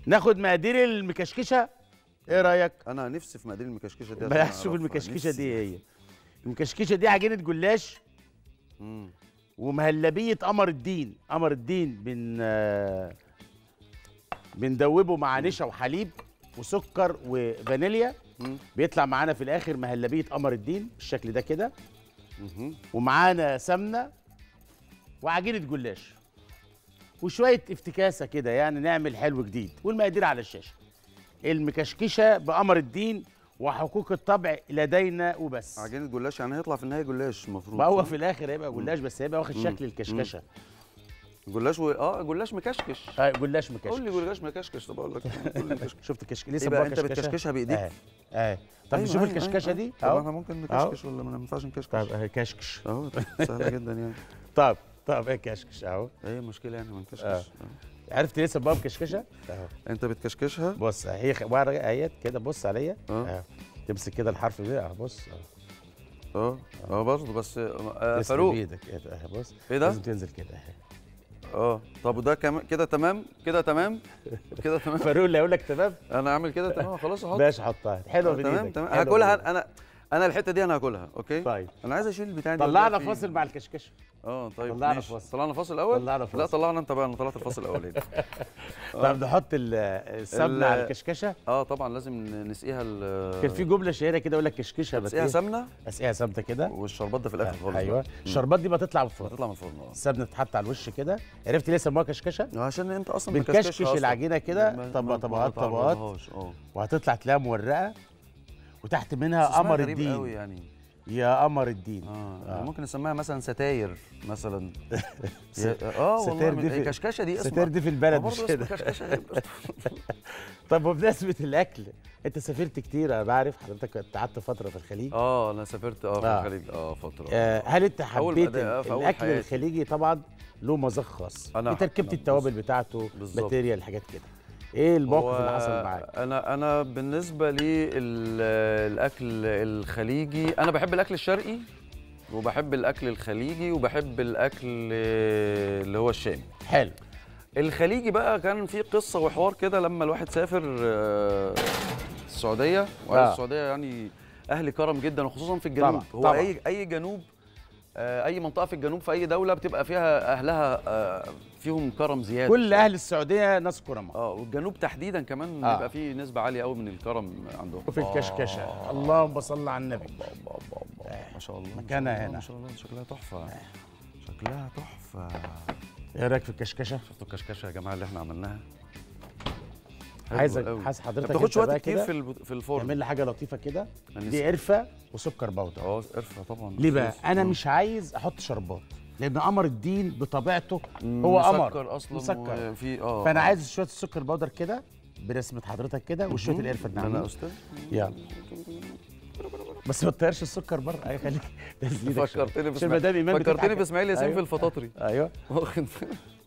ناخد مقادير المكشكشه ايه رايك انا نفسي في مقادير المكشكشه دي بلاش عشان شوف أعرفها. المكشكشه نفسي. دي ايه هي المكشكشه دي عجينه جلاش مم. ومهلبيه قمر الدين قمر الدين بن آه، بندوبه مع نشا وحليب وسكر وفانيليا مم. بيطلع معانا في الاخر مهلبيه قمر الدين بالشكل ده كده مهم. ومعانا سمنه وعجينه جلاش وشويه افتكاسه كده يعني نعمل حلو جديد والمقادير على الشاشه المكشكشه بقمر الدين وحقوق الطبع لدينا وبس عجينه جلاش يعني هيطلع في النهايه جلاش المفروض ما هو صح؟ في الاخر هيبقى جلاش بس هيبقى واخد مم. شكل الكشكشه جلاش و... اه جلاش مكشكش آه جلاش قول مكشكش لي جلاش مكشكش طب اقول لك قول لي مكشكش شفت الكشك ايه لسه بقى بقى انت بتكشكشها بايديك اه اه طب أيوة، نشوف أيوة، الكشكشه أيوة. دي طب اهو احنا ممكن نكشكش ولا ما ينفعش نكشكش طب اهي كشكش اهو سهله جدا يعني طب طب ايه كشكش اهو ايه المشكله يعني ما نكشكش آه. آه. عرفت لسه بقى مكشكشه اهو انت بتكشكشها بص هي خ- ورقه اهيت كده بص عليا اه اهو تمسك كده الحرف ده اهو بص اهو اه اه برضه بس آه تسلم فاروق بايدك كده اهو بص ايه ده؟ لازم تنزل كده اهي اه طب وده كمان كده تمام كده تمام كده تمام فاروق اللي هيقول لك تمام انا عامل كده تمام خلاص احط باش حطها حلوه آه، في تمام ايدك تمام حلوة هاكلها بإيدك. انا انا الحته دي انا هاكلها اوكي طيب انا عايز اشيل البتاع دي طلعنا في- فاصل مع الكشكشه اه طيب طلعنا ماشي. فاصل. طلعنا فاصل الاول طلعنا لا فاصل. طلعنا انت بقى انا طلعت الفاصل الاولاني طب نحط ال- السمنه ال- على الكشكشه اه طبعا لازم نسقيها ال كان في جمله شهيره كده يقول لك كشكشه بس نسقيها ايه سمنه اسقيها سمنه كده والشربات ده في الاخر خالص ايوه بقى. الشربات دي بتطلع من الفرن هتطلع من الفرن اه السمنه تتحط على الوش كده عرفت ليه سموها كشكشه عشان انت اصلا بنكشكش مكشكشها أصلاً. العجينة كده ما- طب- ما- طبقات- ما طبقات. تعرضهاش، اه وهتطلع تلاقيها مورقه وتحت بس منها اسمها قمر غريب الدين قوي يعني يا قمر الدين اه, آه. آه. ممكن نسميها مثلا ستاير مثلا يا- اه والله ستاير من- دي في- كشكشه دي اسمها ستير دي في البلد برضه مش اسم كده كشكشه غريب برضه. طب وبمناسبه الاكل انت سافرت كتير انا بعرف حضرتك كنت قعدت فتره في الخليج اه انا سافرت اه في آه. الخليج اه فتره آه هل انت أول حبيت ما بدأ- آه، في أول الاكل حياتي. الخليجي طبعا له مذاق خاص أنا- في تركيبه أنا التوابل بص- بتاعته بالظبط. ماتيريال حاجات كده ايه الموقف هو اللي حصل معاك انا انا بالنسبه لي ال- الاكل الخليجي انا بحب الاكل الشرقي وبحب الاكل الخليجي وبحب الاكل اللي هو الشامي حلو الخليجي بقى كان في قصه وحوار كده لما الواحد سافر آه، السعوديه وأهل آه. السعوديه يعني اهل كرم جدا وخصوصا في الجنوب طبعاً، هو طبعاً. اي اي جنوب آه، اي منطقه في الجنوب في اي دوله بتبقى فيها اهلها آه، فيهم كرم زياده كل شوية. اهل السعوديه ناس كرماء اه والجنوب تحديدا كمان آه. بيبقى فيه نسبه عاليه قوي من الكرم عندهم وفي الكشكشه اللهم صل على النبي الله الله الله الله ما شاء الله ما مكانها شاء الله، هنا. ما شاء الله شكلها تحفه شكلها تحفه ايه رايك في الكشكشه شفتوا الكشكشه يا جماعه اللي احنا عملناها عايزك حلو حاسس قوي. حضرتك ما بتاخدش أنت بقى وقت كتير كده في الب- في الفرن تعمل لي حاجه لطيفه كده أنا دي لسه- قرفه وسكر بودر اه قرفه طبعا ليه بقى أساس. انا مم. مش عايز احط شربات لان قمر الدين بطبيعته هو قمر مسكر اصلا مسكر وفي اه فانا آه. عايز شويه السكر بودر كده برسمه حضرتك كده وشويه مهم. القرفه ده انا النعناع استاذ يلا بس ما تطيرش السكر بره اي خليك تنزل ايدك شوية. فكرتني عشان باسماعيل مدام ايمان فكرتني بتضحك. باسماعيل ياسين أيوة. في الفطاطري ايوه واخد